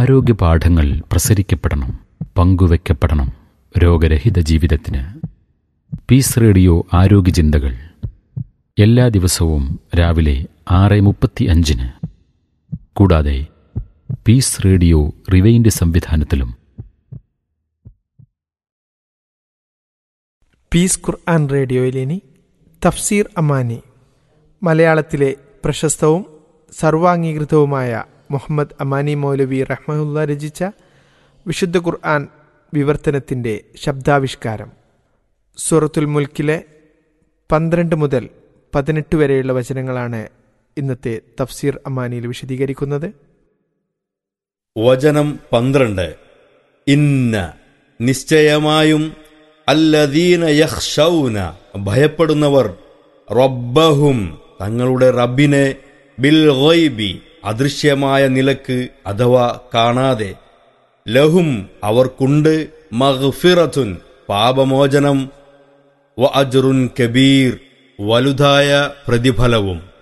ആരോഗ്യ പാഠങ്ങൾ പ്രസരിക്കപ്പെടണം പങ്കുവെക്കപ്പെടണം രോഗരഹിത ജീവിതത്തിന് പീസ് റേഡിയോ ആരോഗ്യ ചിന്തകൾ എല്ലാ ദിവസവും രാവിലെ ആറ് മുപ്പത്തി അഞ്ചിന് കൂടാതെ പീസ് റേഡിയോ റിവൈൻഡ് സംവിധാനത്തിലും പീസ് ഖുർആൻ റേഡിയോയിൽ ഇനി തഫ്സീർ അമാനി മലയാളത്തിലെ പ്രശസ്തവും സർവാംഗീകൃതവുമായ മുഹമ്മദ് അമാനി മൗലവി റഹ്മുല്ല രചിച്ച വിശുദ്ധ ഖുർആൻ വിവർത്തനത്തിൻ്റെ ശബ്ദാവിഷ്കാരം സൂറത്തുൽ മുൽക്കിലെ പന്ത്രണ്ട് മുതൽ പതിനെട്ട് വരെയുള്ള വചനങ്ങളാണ് ഇന്നത്തെ തഫ്സീർ അമാനിയിൽ വിശദീകരിക്കുന്നത് വചനം പന്ത്രണ്ട് ഇന്ന നിശ്ചയമായും അല്ലദീന യഹ്ഷൗന ഭയപ്പെടുന്നവർ റബ്ബഹും തങ്ങളുടെ റബ്ബിനെ ബിൽ ഗൈബി അദൃശ്യമായ നിലക്ക് അഥവാ കാണാതെ ലഹും അവർക്കുണ്ട് മഗ്ഫിറത്തുൻ പാപമോചനം വ അജ്റുൻ കബീർ വലുതായ പ്രതിഫലവും